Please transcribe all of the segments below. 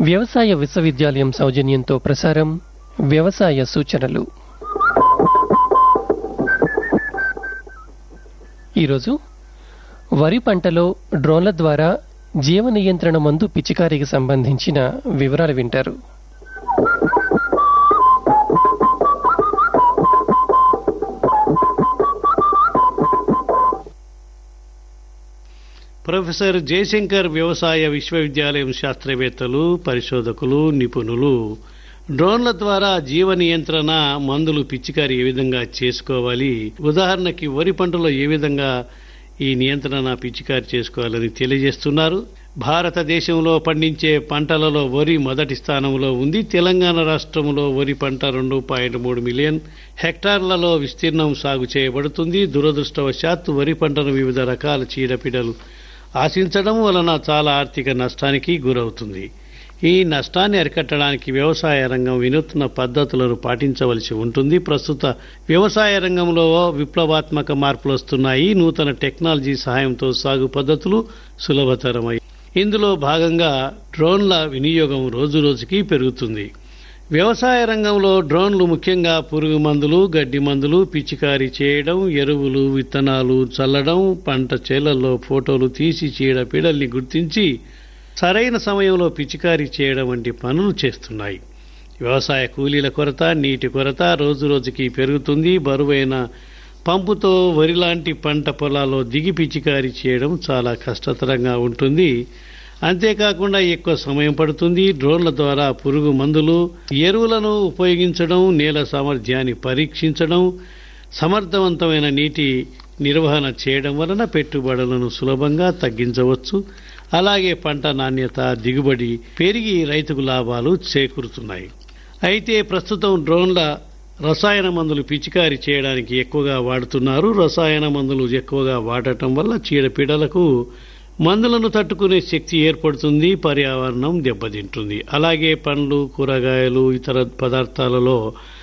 వ్యవసాయ విశ్వవిద్యాలయం సౌజన్యంతో ప్రసారం వ్యవసాయ సూచనలు ఈరోజు వరి పంటలో డ్రోన్ల ద్వారా జీవ నియంత్రణ మందు పిచికారికి సంబంధించిన వివరాలు వింటారు ప్రొఫెసర్ జయశంకర్ వ్యవసాయ విశ్వవిద్యాలయం శాస్త్రవేత్తలు పరిశోధకులు నిపుణులు డ్రోన్ల ద్వారా జీవ నియంత్రణ మందులు పిచికారి ఏ విధంగా చేసుకోవాలి ఉదాహరణకి వరి పంటలో ఏ విధంగా ఈ నియంత్రణ పిచికారి చేసుకోవాలని తెలియజేస్తున్నారు భారతదేశంలో పండించే పంటలలో వరి మొదటి స్థానంలో ఉంది తెలంగాణ రాష్ట్రంలో వరి పంట రెండు పాయింట్ మూడు మిలియన్ హెక్టార్లలో విస్తీర్ణం సాగు చేయబడుతుంది దురదృష్టవశాత్తు వరి పంటను వివిధ రకాల చీడపీడలు ఆశించడం వలన చాలా ఆర్థిక నష్టానికి గురవుతుంది ఈ నష్టాన్ని అరికట్టడానికి వ్యవసాయ రంగం వినూత్న పద్ధతులను పాటించవలసి ఉంటుంది ప్రస్తుత వ్యవసాయ రంగంలో విప్లవాత్మక మార్పులు వస్తున్నాయి నూతన టెక్నాలజీ సహాయంతో సాగు పద్ధతులు సులభతరమై ఇందులో భాగంగా డ్రోన్ల వినియోగం రోజురోజుకి పెరుగుతుంది వ్యవసాయ రంగంలో డ్రోన్లు ముఖ్యంగా పురుగు మందులు గడ్డి మందులు పిచికారీ చేయడం ఎరువులు విత్తనాలు చల్లడం పంట చేలల్లో ఫోటోలు తీసి చీడపీడల్ని గుర్తించి సరైన సమయంలో పిచికారీ చేయడం వంటి పనులు చేస్తున్నాయి వ్యవసాయ కూలీల కొరత నీటి కొరత రోజురోజుకి పెరుగుతుంది బరువైన పంపుతో వరి లాంటి పంట పొలాల్లో దిగి పిచికారీ చేయడం చాలా కష్టతరంగా ఉంటుంది అంతేకాకుండా ఎక్కువ సమయం పడుతుంది డ్రోన్ల ద్వారా పురుగు మందులు ఎరువులను ఉపయోగించడం నేల సామర్థ్యాన్ని పరీక్షించడం సమర్థవంతమైన నీటి నిర్వహణ చేయడం వలన పెట్టుబడులను సులభంగా తగ్గించవచ్చు అలాగే పంట నాణ్యత దిగుబడి పెరిగి రైతుకు లాభాలు చేకూరుతున్నాయి అయితే ప్రస్తుతం డ్రోన్ల రసాయన మందులు పిచికారీ చేయడానికి ఎక్కువగా వాడుతున్నారు రసాయన మందులు ఎక్కువగా వాడటం వల్ల చీడపీడలకు మందులను తట్టుకునే శక్తి ఏర్పడుతుంది పర్యావరణం దెబ్బతింటుంది అలాగే పండ్లు కూరగాయలు ఇతర పదార్థాలలో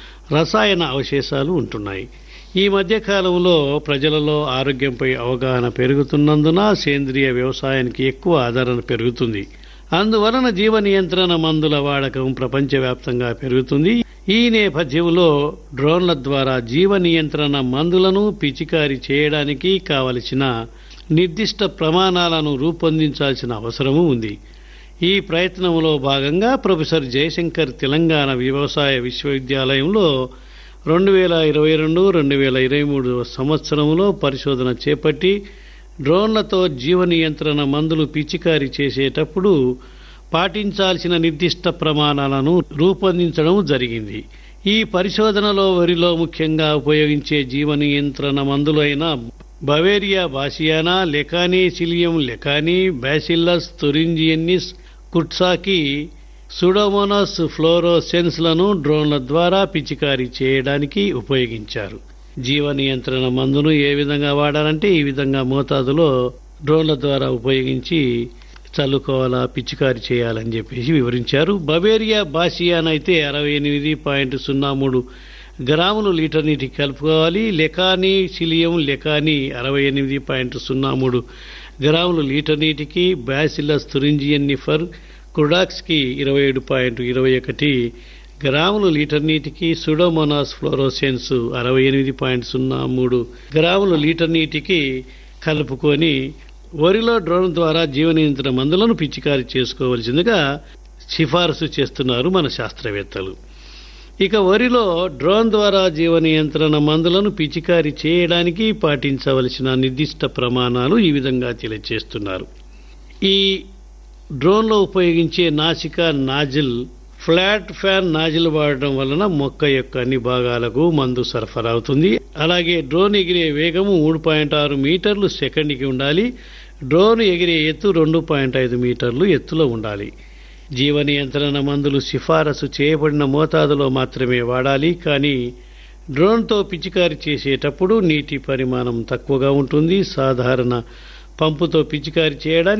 రసాయన అవశేషాలు ఉంటున్నాయి ఈ మధ్య కాలంలో ప్రజలలో ఆరోగ్యంపై అవగాహన పెరుగుతున్నందున సేంద్రియ వ్యవసాయానికి ఎక్కువ ఆదరణ పెరుగుతుంది అందువలన జీవ నియంత్రణ మందుల వాడకం ప్రపంచవ్యాప్తంగా పెరుగుతుంది ఈ నేపథ్యంలో డ్రోన్ల ద్వారా జీవ నియంత్రణ మందులను పిచికారీ చేయడానికి కావలసిన నిర్దిష్ట ప్రమాణాలను రూపొందించాల్సిన అవసరము ఉంది ఈ ప్రయత్నంలో భాగంగా ప్రొఫెసర్ జయశంకర్ తెలంగాణ వ్యవసాయ విశ్వవిద్యాలయంలో రెండు వేల ఇరవై రెండు రెండు వేల ఇరవై మూడు సంవత్సరంలో పరిశోధన చేపట్టి డ్రోన్లతో జీవ నియంత్రణ మందులు పిచికారీ చేసేటప్పుడు పాటించాల్సిన నిర్దిష్ట ప్రమాణాలను రూపొందించడం జరిగింది ఈ పరిశోధనలో వరిలో ముఖ్యంగా ఉపయోగించే జీవ నియంత్రణ మందులైన Beauveria bassiana Lecanicillium lecanii Bacillus thuringiensis kurstaki Pseudomonas ఫ్లోరోసెన్స్లను డ్రోన్ల ద్వారా పిచికారీ చేయడానికి ఉపయోగించారు జీవ నియంత్రణ మందును ఏ విధంగా వాడాలంటే ఈ విధంగా మోతాదులో డ్రోన్ల ద్వారా ఉపయోగించి చల్లుకోవాలా పిచికారీ చేయాలని చెప్పేసి వివరించారు బవేరియా బాసియాన్ అయితే అరవై ఎనిమిది పాయింట్ సున్నా మూడు గ్రాములు లీటర్ నీటికి కలుపుకోవాలి లెకానీ సిలియం లెకానీ అరవై ఎనిమిది పాయింట్ సున్నా మూడు గ్రాములు లీటర్ నీటికి బ్యాసిల్లస్ తురింజియన్నిఫర్ కుడాక్స్కి ఇరవై ఏడు పాయింట్ ఇరవై ఒకటి గ్రాములు లీటర్ నీటికి సుడోమోనాస్ ఫ్లోరోసెన్స్ అరవై ఎనిమిది పాయింట్ సున్నా మూడు గ్రాములు లీటర్ నీటికి కలుపుకొని వరిలో డ్రోన్ ద్వారా జీవ నియంత్రణ మందులను పిచికారీ చేసుకోవలసిందిగా సిఫారసు చేస్తున్నారు మన శాస్త్రవేత్తలు ఇక వరిలో డ్రోన్ ద్వారా జీవ నియంత్రణ మందులను పిచికారీ చేయడానికి పాటించవలసిన నిర్దిష్ట ప్రమాణాలు ఈ విధంగా తెలియజేస్తున్నారు ఈ డ్రోన్లో ఉపయోగించే నాసిక నాజిల్ ఫ్లాట్ ఫ్యాన్ నాజిల్ వాడటం వలన మొక్క యొక్క అన్ని భాగాలకు మందు సరఫరా అవుతుంది అలాగే డ్రోన్ ఎగిరే వేగము మూడు పాయింట్ ఆరు మీటర్లు సెకండ్కి ఉండాలి డ్రోన్ ఎగిరే ఎత్తు రెండు పాయింట్ ఐదు మీటర్లు ఎత్తులో ఉండాలి జీవ నియంత్రణ మందులు సిఫారసు చేయబడిన మోతాదులో మాత్రమే వాడాలి కానీ డ్రోన్తో పిచికారీ చేసేటప్పుడు నీటి పరిమాణం తక్కువగా ఉంటుంది సాధారణ పంపుతో పిచికారీ చేయడానికి